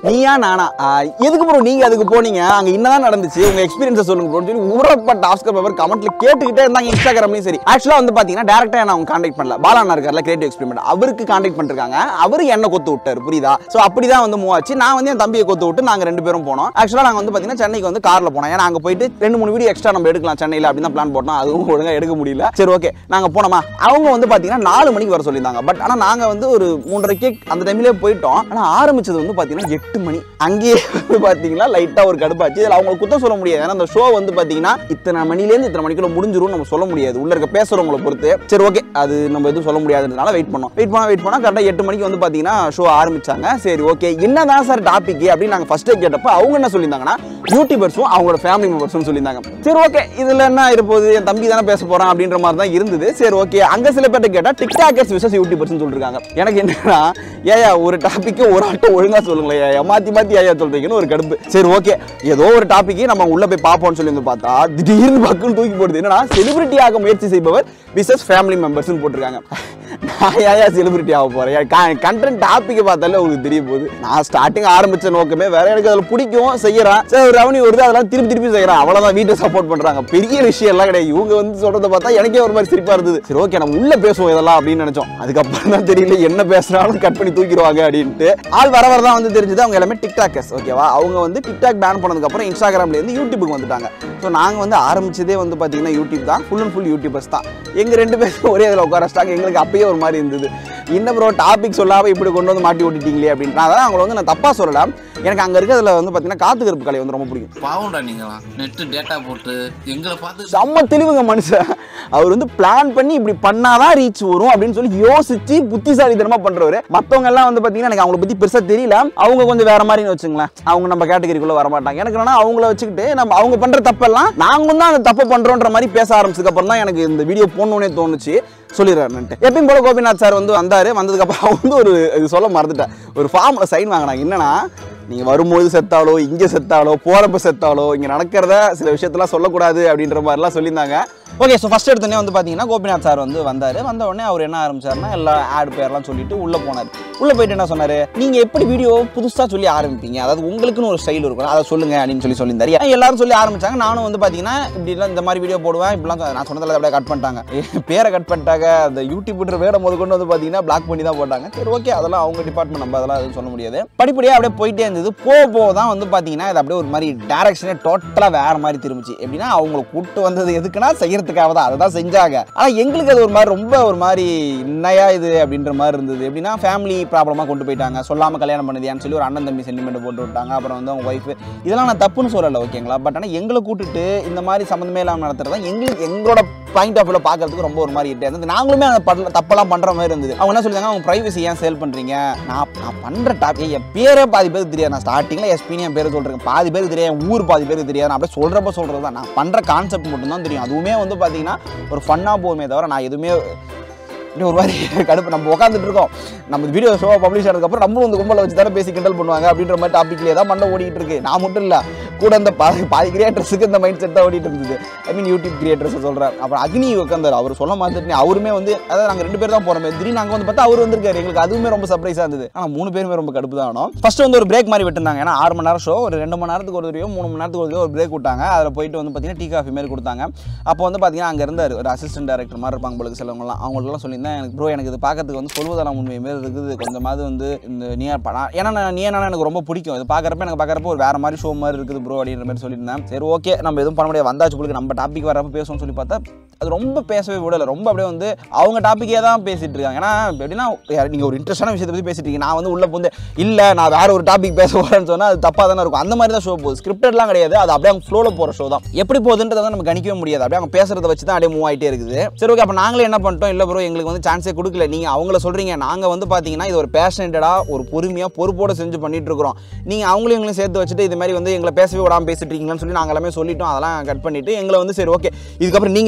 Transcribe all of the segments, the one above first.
நீயா நானா ஆஹ் எதுக்கு ப்ரோ நீங்க அதுக்கு போனீங்க அங்க என்னதான் நடந்துச்சு உங்க எக்ஸ்பீரியன்ஸை சொல்லுங்க ப்ரோன்னு சொல்லி ஊரப்பட்ட ஆஸ்கர் பேப்பர் கமெண்ட்ல கேட்டுக்கிட்டே இருந்தாங்க இன்ஸ்டாகிராம்லயும் சரி ஆக்சுவலா வந்து பாத்தீங்கன்னா டேரக்டா நான் அவங்க கான்டாக்ட் பண்ணல பாலாண்ணா இருக்கார்ல கிரியேட்டிவ் எக்ஸ்பெரிமெண்ட் அவருக்கு கான்டாக்ட் பண்ணிருக்காங்க அவரு என்ன கொத்து விட்டாரு புரியுதா சோ அப்படிதான் வந்து மூவ் ஆச்சு நான் வந்து என் தம்பியை கொத்து விட்டு நாங்க ரெண்டு பேரும் போனோம் ஆக்சுவலா நாங்க வந்து பாத்தீங்கன்னா சென்னைக்கு வந்து கார்ல போனோம் ஏன்னா அங்க போயிட்டு ரெண்டு மூணு வீடியோ எக்ஸ்ட்ரா நம்ம எடுக்கலாம் சென்னையில அப்படின்னு தான் பிளான் போட்டோம் அதுவும் ஒழுங்கா எடுக்க முடியல சரி ஓகே நாங்க போனோமா அவங்க வந்து பாத்தீங்கன்னா நாலு மணிக்கு வர சொல்லியிருந்தாங்க பட் ஆனா நாங்க வந்து ஒரு மூன்றரைக்கே அந்த டைம்லயே போயிட்டோம் ஆனா ஆரம்பிச்சது வந்து பாத்தீங்கன்னா எட்டு மணி அங்கேயே வந்து பாத்தீங்கன்னா லைட்டா ஒரு கடுப்பாச்சு இதுல அவங்க குத்தம் சொல்ல முடியாது ஏன்னா அந்த ஷோ வந்து பாத்தீங்கன்னா இத்தனை மணிலேருந்து இத்தனை மணிக்குள்ள முடிஞ்சிரும் நம்ம சொல்ல முடியாது உள்ள இருக்க பேசுறவங்கள பொறுத்து சரி ஓகே அது நம்ம எதுவும் சொல்ல முடியாதுன்றதுனால வெயிட் பண்ணோம் வெயிட் பண்ணா வெயிட் பண்ணா கரெக்டா எட்டு மணிக்கு வந்து பாத்தீங்கன்னா ஷோ ஆரம்பிச்சாங்க சரி ஓகே என்னதான் சார் டாபிக் அப்படின்னு நாங்க ஃபர்ஸ்ட் கேட்டப்ப அவங்க என்ன சொல்லியிருந்தாங்கன்னா யூடியூபர்ஸும் அவங்களோட ஃபேமிலி மெம்பர்ஸும் சொல்லியிருந்தாங்க சரி ஓகே இதுல என்ன இருப்போது என் தம்பி தானே பேச போறான் அப்படின்ற மாதிரி தான் இருந்தது சரி ஓகே அங்க சில பேர்ட்ட கேட்டா டிக்டாக்கர்ஸ் விசஸ் யூடியூபர்ஸ் சொல்லிருக்காங்க எனக்கு என்னன்னா ஏயா ஒரு டாபிக் ஒரு ஆட்டம் ஒழுங்கா சொல்லுங்களேன் ஏயா மாத்தி மாத்தி ஏயா சொல்றீங்கன்னு ஒரு கடுப்பு சரி ஓகே ஏதோ ஒரு டாபிக் நம்ம உள்ள போய் பார்ப்போம்னு சொல்லி வந்து பார்த்தா திடீர்னு பக்குன்னு தூக்கி போடுது என்னன்னா செலிபிரிட்டி ஆக முயற்சி செய்பவர் விசஸ் ஃபேமிலி மெம்பர்ஸ்னு போட்டிருக்காங்க நான் ஏயா செலிபிரிட்டி ஆக போறேன் கண்டென்ட் டாபிக் பார்த்தாலே உங்களுக்கு தெரிய போகுது நான் ஸ்டார்டிங் ஆரம்பிச்ச நோக்கமே வேற எனக்கு அதில் பிடிக்கும் செய்யறேன் சரி ஒரு ரெவன்யூ வருது அதெல்லாம் திருப்பி திருப்பி செய்யறேன் அவ்வளவுதான் வீட்டை சப்போர்ட் பண்றாங்க பெரிய விஷயம் எல்லாம் கிடையாது இவங்க வந்து சொல்றதை பார்த்தா எனக்கே ஒரு மாதிரி சிரிப்பா இருந்தது சரி ஓகே நம்ம உள்ள பேசுவோம் இதெல்லாம் அப்படின்னு நினைச்சோம் அதுக்கப்புறம் தான் தெரியல என்ன பேசுறாலும் கட் பண்ணி தூக்கிடுவாங்க அப்படின்ட்டு ஆள் வர வர தான் வந்து தெரிஞ்சது அவங்க எல்லாமே டிக்டாக்கர்ஸ் ஓகேவா அவங்க வந்து டிக்டாக் பேன் பண்ணதுக்கு அப்புறம் இன்ஸ்டாகிராம்ல இருந்து யூடியூபுக்கு வந்துட்டாங்க ஸோ நாங்க வந்து ஆரம்பிச்சதே வந்து பாத்தீங்கன்னா யூடியூப் தான் ஃபுல் அண்ட் ஃபுல் யூடியூபர்ஸ் தான் எங்க ரெண்டு பேரும் ஒரே இதில் உட்கார வச்சிட்டாங்க எங்களுக்கு அப்பயே ஒரு மாதிரி இருந்தது என்ன ப்ரோ டாபிக் சொல்லாம இப்படி கொண்டு வந்து மாட்டி ஓட்டிட்டீங்களே அப்படின்னு நான் அதான் அவங்கள வந்து நான் தப்பா சொல்லலாம் எனக்கு அங்க இருக்கிறதுல வந்து பாத்தீங்கன்னா காத்து கருப்பு கலை வந்து ரொம்ப பிடிக்கும் பாவம்டா நீங்களாம் நெட்டு டேட்டா போட்டு எங்களை பார்த்து செம்ம தெளிவுங்க மனுஷன் அவர் வந்து பிளான் பண்ணி இப்படி பண்ணாதான் ரீச் வரும் அப்படின்னு சொல்லி யோசிச்சு புத்திசாலித்தனமா பண்றவரு மத்தவங்க எல்லாம் வந்து பாத்தீங்கன்னா எனக்கு அவங்கள பத்தி பெருசா தெரியல அவங்க கொஞ்சம் வேற மாதிரின்னு வச்சுங்களேன் அவங்க நம்ம கேட்டகரிக்குள்ள வர மாட்டாங்க எனக்கு என்னன்னா அவங்கள வச்சுக்கிட்டு நம்ம அவங்க பண்ற தப்பெல்லாம் நாங்க தான் அந்த தப்பு பண்றோன்ற மாதிரி பேச ஆரம்பிச்சதுக்கு அப்புறம் தான் எனக்கு இந்த வீடியோ போடணும்னே தோணுச்சு சொல்லிடுறாருன்ட்டு எப்பயும் போல கோபிநாத் சார் வந்து வந்தாரு வந்ததுக்கு அப்புறம் அவங்க வந்து ஒரு இது சொல்ல மறந்துட்டேன் ஒரு ஃபார்ம்ல சைன் வாங்கினாங்க என்னன்னா நீங்க வரும்போது செத்தாலோ இங்க செத்தாலோ போறப்ப செத்தாலோ இங்க நடக்கிறத சில விஷயத்தெல்லாம் சொல்லக்கூடாது அப்படின்ற மாதிரிலாம் சொல்லியிருந்தாங்க ஓகே ஸோ ஃபர்ஸ்ட் எடுத்தோடனே வந்து பார்த்தீங்கன்னா கோபிநாத் சார் வந்து வந்தார் வந்த உடனே அவர் என்ன ஆரம்பிச்சாருன்னா எல்லா ஆட் பேர்லாம் சொல்லிட்டு உள்ளே போனார் உள்ளே போயிட்டு என்ன சொன்னார் நீங்கள் எப்படி வீடியோ புதுசாக சொல்லி ஆரம்பிப்பீங்க அதாவது உங்களுக்குன்னு ஒரு ஸ்டைல் இருக்கும் அதை சொல்லுங்க அப்படின்னு சொல்லி சொல்லியிருந்தாரு ஏன் எல்லாரும் சொல்லி ஆரம்பிச்சாங்க நானும் வந்து பார்த்தீங்கன்னா இப்படிலாம் இந்த மாதிரி வீடியோ போடுவேன் இப்படிலாம் சொ- நான் சொன்னதில் அப்படியே கட் பண்ணிட்டாங்க என் பேரை கட் பண்ணிட்டாங்க அந்த யூடியூப்ன்ற வேட முத கொண்டு வந்து பார்த்தீங்கன்னா பிளாக் பண்ணி தான் போட்டாங்க சரி ஓகே அதெல்லாம் அவங்க டிபார்ட்மெண்ட் நம்ம அதெல்லாம் எதுவும் சொல்ல முடியாது படிப்படியாக அப்படியே போயிட்டே இருந்தது போக போக தான் வந்து பார்த்தீங்கன்னா இது அப்படியே ஒரு மாதிரி டேரக்ஷனே டோட்டலாக வேற மாதிரி திரும்பிச்சு எப்படின்னா அவங்கள கூட்டு வந்தது எதுக்குன்னா செய்யறதுக்காக தான் அதை தான் செஞ்சாங்க ஆனால் எங்களுக்கு அது ஒரு மாதிரி ரொம்ப ஒரு மாதிரி என்னையா இது அப்படின்ற மாதிரி இருந்தது எப்படின்னா ஃபேமிலி ப்ராப்ளமாக கொண்டு போயிட்டாங்க சொல்லாமல் கல்யாணம் பண்ணுதியான்னு சொல்லி ஒரு அண்ணன் தம்பி சென்டிமெண்ட் போட்டு விட்டாங்க அப்புறம் வந்து அவங்க ஒய்ஃப் இதெல்லாம் நான் தப்புன்னு சொல்லலை ஓகேங்களா பட் ஆனால் எங்களை கூட்டிட்டு இந்த மாதிரி சம்மந்தமே இல்லாமல் நடத்துறது தான் எங்களுக்கு எங்களோட பாயிண்ட் ஆஃப் வியூல பார்க்கறதுக்கு ரொம்ப ஒரு மாதிரி இட்டே இருந்தது நாங்களுமே அந்த பண்ண தப்பெல்லாம் பண்ணுற மாதிரி இருந்தது அவங்க என்ன சொல்லியிருந்தாங்க அவங்க ப்ரைவசி ஏன் சேல் பண்ணுறீங்க நான் நான் பண்ணுற டாபிக் என் பேரே பாதி பேருக்கு தெரியாது நான் ஸ்டார்டிங்கில் எஸ்பின்னு என் பேர் சொல்கிறேன் பாதி பேருக்கு தெரியாது என் ஊர் பாதி பேருக்கு தெரியாது நான் அப்படியே சொல்கிறப்ப சொல்கிறது தான் நான் பண்ணுற கான்செப்ட் மட்டும்தான் தெரியும் அதுவுமே வந்து பார்த்தீங்கன்னா ஒரு ஃபன்னாக போகுமே தவிர நான் எதுவுமே இப்படி ஒரு மாதிரி கடுப்பு நம்ம உட்காந்துட்டு இருக்கோம் நம்ம வீடியோ ஷோ பப்ளிஷ் ஆனதுக்கப்புறம் நம்மளும் இந்த கும்பலை வச்சு தானே பேசி கிண்டல் பண்ணுவாங்க அப்படின்ற மாதிரி டாப்பிக்லேயே தான் மண்டை ஓடிட்டு இருக்கு நான் மட்டும் இல்லை கூட இந்த பாதி பாதி கிரியேட்டர்ஸுக்கு இந்த மைண்ட் செட் தான் ஓடிட்டு இருந்தது ஐ மீன் யூடியூப் கிரியேட்டர்ஸ் சொல்கிறேன் அப்புறம் அக்னி உட்காந்தார் அவர் சொல்ல மாதிரி அவருமே வந்து அதாவது நாங்கள் ரெண்டு பேர் தான் போகிறோம் திடீர்னு நாங்கள் வந்து பார்த்தா அவர் வந்திருக்காரு எங்களுக்கு அதுவுமே ரொம்ப சர்ப்ரைஸாக இருந்தது ஆனால் மூணு பேருமே ரொம்ப கடுப்பு தான் ஆனோம் ஃபர்ஸ்ட் வந்து ஒரு பிரேக் மாதிரி விட்டுருந்தாங்க ஏன்னா ஆறு மணி நேரம் ஷோ ஒரு ரெண்டு மணி நேரத்துக்கு ஒரு தடவையோ மூணு மணி நேரத்துக்கு ஒரு தடவையோ ஒரு பிரேக் விட்டாங்க அதில் போயிட்டு வந்து பார்த்தீங்கன்னா டீ காஃபி மாதிரி கொடுத்தாங்க அப்போ வந்து பார்த்தீங்கன்னா அங்கே இருந்தார் ஒரு அசிஸ்டன்ட் டேரக்டர் மாதிரி இருப்பாங்க உங்களுக்கு சிலவங்கலாம் அவங்களுக்குலாம் சொல்லியிருந்தேன் எனக்கு ப்ரோ எனக்கு இது பார்க்கறதுக்கு வந்து சொல்வதெல்லாம் உண்மை மாரி இருக்குது கொஞ்சமாவது வந்து இந்த நீயா படம் ஏன்னா நான் நீ என்ன எனக்கு ரொம்ப பிடிக்கும் இது பார்க்குறப்ப எனக்கு பார்க்குறப்ப ஒரு வேற மாதிரி ஷோ மாதிரி இருக்குது ப்ரோ அப்படின்ற மாதிரி சொல்லியிருந்தேன் சரி ஓகே நம்ம எதுவும் பண்ண முடியாது வந்தாச்சு உங்களுக்கு நம்ம டாபிக் வரப்ப பேசுவோம்னு சொல்லி பார்த்தா அது ரொம்ப பேசவே விடலை ரொம்ப அப்படியே வந்து அவங்க டாப்பிக்கே தான் பேசிட்டு இருக்காங்க ஏன்னா எப்படின்னா யார் நீங்கள் ஒரு இன்ட்ரெஸ்டான விஷயத்தை பற்றி பேசிட்டு இருக்கீங்க நான் வந்து உள்ள வந்து இல்லை நான் வேற ஒரு டாபிக் பேச போறேன்னு சொன்னால் அது தப்பாக தானே இருக்கும் அந்த மாதிரி தான் ஷோ போகுது ஸ்கிரிப்டட்லாம் கிடையாது அது அப்படியே அவங்க ஃப்ளோவில் போகிற ஷோ தான் எப்படி போகுதுன்றதை வந்து நம்ம கணிக்கவே முடியாது அப்படியே அவங்க பேசுறத வச்சு தான் அப்படியே மூவ் ஆகிட்டே இருக்குது சரி ஓகே அப்போ நாங்களே என்ன பண்ணிட்டோம் இல்லை ப்ரோ எங்களுக்கு வந்து சான்ஸே கொடுக்கல நீங்கள் அவங்கள சொல்கிறீங்க நாங்கள் வந்து பார்த்தீங்கன்னா இது ஒரு பேஷனேட்டடாக ஒரு பொறுமையாக பொறுப்போட செஞ்சு பண்ணிட்டு இருக்கிறோம் நீங்கள் அவங்களையும் எங்களையும் சேர்த்து வச்சுட்டு இது மாதிரி வந்து எங்களை பேசவே விடாமல் பேசிட்டு இருக்கீங்கன்னு சொல்லி நாங்கள் எல்லாமே சொல்லிட்டோம் அதெல்லாம் கட் பண்ணிட்டு எங்களை வந்து சரி ஓகே இதுக்கப்புறம் நீங்கள் பேசுங்க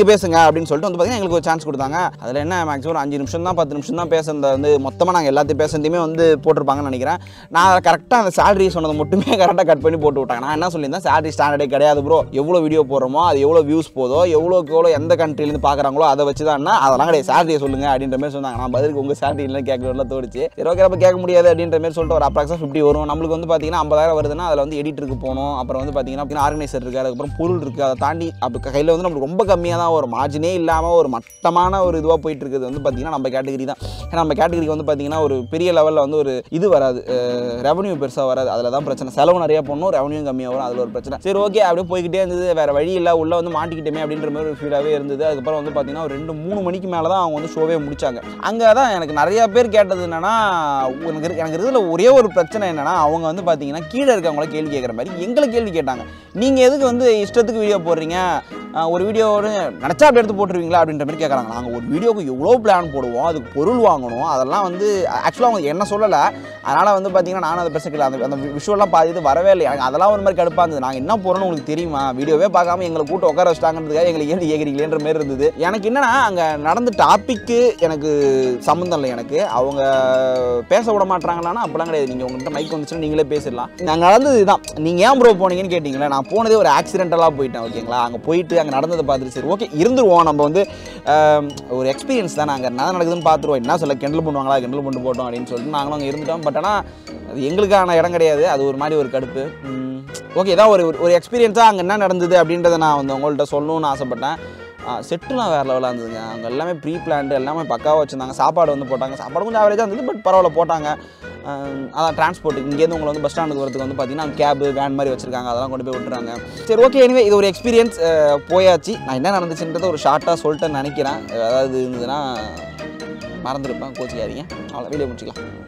அப்படின்னு சொல்லிட்டு வந்து பார்த்தீங்கன்னா எங்களுக்கு ஒரு சான்ஸ் கொடுத்தாங்க அதில் என்ன மேக்ஸிமம் ஒரு அஞ்சு நிமிஷம் தான் பத்து நிமிஷம் தான் பேசுனது வந்து மொத்தமாக நாங்கள் எல்லாத்தையும் பேசுனதையுமே வந்து போட்டிருப்பாங்கன்னு நினைக்கிறேன் நான் கரெக்டாக அந்த சேலரி சொன்னதை மட்டுமே கரெக்டாக கட் பண்ணி போட்டு விட்டாங்க நான் என்ன சொல்லியிருந்தேன் சேலரி ஸ்டாண்டர்டே கிடையாது ப்ரோ எவ்வளோ வீடியோ போடுறோமோ அது எவ்வளோ வியூஸ் போதோ எவ்வளோக்கு எவ்வளோ எந்த கண்ட்ரிலேருந்து பார்க்குறாங்களோ அதை வச்சு தான் அதெல்லாம் கிடையாது சேலரியை சொல்லுங்கள் அப்படின்ற மாதிரி சொன்னாங்க நான் பதிலுக்கு உங்கள் சேலரி இல்லை கேட்கலாம் தோடிச்சு சரி ஓகே நம்ம கேட்க முடியாது அப்படின்ற மாதிரி சொல்லிட்டு ஒரு அப்ராக்ஸாக ஃபிஃப்டி வரும் நம்மளுக்கு வந்து பார்த்தீங்கன்னா ஐம்பதாயிரம் வருதுன்னா அதில் வந்து எடிட்டருக்கு போகணும் அப்புறம் வந்து பார்த்தீங்கன்னா ஆர்கனைசர் இருக்குது அதுக்கப்புறம் பொருள் இருக்குது அதை தாண்டி அப்போ கையில் வந்து நம்மளுக்கு ரொம்ப கம்மியாக தான் ஒரு மார்ஜினே இல்லாமல் ஒரு மட்டமான ஒரு இதுவாக போயிட்டு இருக்குது வந்து பார்த்தீங்கன்னா நம்ம கேட்டகரி தான் ஏன்னா நம்ம கேட்டகரிக்கு வந்து பார்த்தீங்கன்னா ஒரு பெரிய லெவலில் வந்து ஒரு இது வராது ரெவன்யூ பெருசாக வராது அதில் தான் பிரச்சனை செலவு நிறைய பண்ணணும் ரெவன்யூ கம்மியாக வரும் அதில் ஒரு பிரச்சனை சரி ஓகே அப்படியே போய்கிட்டே இருந்தது வேறு வழி இல்லை உள்ளே வந்து மாட்டிக்கிட்டோமே அப்படின்ற மாதிரி ஒரு ஃபீலாகவே இருந்தது அதுக்கப்புறம் வந்து பார்த்தீங்கன்னா ஒரு ரெண்டு மூணு மணிக்கு மேலே தான் அவங்க வந்து ஷோவே முடிச்சாங்க அங்கே தான் எனக்கு நிறைய பேர் கேட்டது என்னன்னா எனக்கு இருக்கு- எனக்கு இதில் ஒரே ஒரு பிரச்சனை என்னன்னா அவங்க வந்து பார்த்தீங்கன்னா கீழே இருக்கவங்கள கேள்வி கேட்குற மாதிரி எங்களை கேள்வி கேட்டாங்க நீங்கள் எதுக்கு வந்து இஷ்டத்துக்கு வீடியோ போடுறீங்க ஆஹ் ஒரு வீடியோ நினச்சா அப்படி எடுத்து போட்டுருவீங்களா அப்படின்ற மாதிரி கேட்குறாங்க நாங்கள் ஒரு வீடியோக்கு எவ்வளோ பிளான் போடுவோம் அதுக்கு பொருள் வாங்கணும் அதெல்லாம் வந்து ஆக்சுவலாக அவங்க என்ன சொல்லலை அதனால் வந்து பார்த்தீங்கன்னா நானும் அதை பேசல அந்த அந்த விஷுவலாம் பாதி இது வரவே இல்லை எனக்கு அதெல்லாம் ஒரு மாதிரி கடுப்பாக இருந்தது நாங்கள் என்ன போகிறோம்னு உங்களுக்கு தெரியுமா வீடியோவே பார்க்காம எங்களை கூட்டு உட்கார வச்சிட்டாங்கன்றதுக்காக எங்களை ஏன் கேட்குறீங்களேன்ற மாதிரி இருந்தது எனக்கு என்னன்னா அங்கே நடந்த டாப்பிக்கு எனக்கு சம்மந்தம் இல்லை எனக்கு அவங்க பேச விட மாட்டாங்களான்னா அப்பெல்லாம் கிடையாது நீங்கள் உங்கள்கிட்ட மைக் வந்துச்சுன்னா நீங்களே பேசிடலாம் நாங்கள் நடந்தது இதுதான் நீங்கள் ஏன் ப்ரோ போனீங்கன்னு கேட்டிங்களே நான் போனதே ஒரு ஆக்சிடென்டலாக போயிட்டேன் ஓகேங்களா அங்கே போயிட்டு அங்கே நடந்ததை பார்த்துட்டு சரி ஓகே இருந்துருவோம் நம்ம வந்து ஆம், ஒரு எக்ஸ்பீரியன்ஸ் தான் நாங்கள் என்ன நடக்குதுன்னு பார்த்துருவோம் என்ன சொல்ல கிண்டல் பண்ணுவாங்களா கிண்டல் பண்ணிட்டு போட்டோம் அப்படின்னு சொல்லிட்டு நாங்களும் அங்கே இருந்துட்டோம் பட் ஆனால் அது எங்களுக்கான இடம் கிடையாது அது ஒரு மாதிரி ஒரு கடுப்பு ஓகே இதான் ஒரு ஒரு எக்ஸ்பீரியன்ஸாக அங்கே என்ன நடந்தது அப்படின்றத நான் வந்து உங்கள்கிட்ட சொல்லணும்னு ஆசைப்பட்டேன் செட்டுலாம் வேறு லெவலாக இருந்ததுங்க அவங்க எல்லாமே ப்ரீ பிளான்டு எல்லாமே பக்காவாக வச்சுருந்தாங்க சாப்பாடு வந்து போட்டாங்க சாப்பாடு கொஞ்சம் ஆவரேஜாக இருந்தது பட் பரவாயில்ல போட்டாங்க ஆஹ் அதான் டிரான்ஸ்போர்ட் இங்கேருந்து உங்களை வந்து பஸ் ஸ்டாண்டுக்கு வரதுக்கு வந்து பார்த்தீங்கன்னா கேபு வேன் மாதிரி வச்சுருக்காங்க அதெல்லாம் கொண்டு போய் விட்டுறாங்க சரி ஓகே எனிவே இது ஒரு எக்ஸ்பீரியன்ஸ் போயாச்சு நான் என்ன நடந்துச்சுன்றதை ஒரு ஷார்ட்டாக சொல்லிட்டேன்னு நினைக்கிறேன் அதாவது இருந்ததுன்னா மறந்துருப்பேன் கோச்சிக்காதீங்க அவ்வளோ வெளியே முடிச்சுக்கலாம்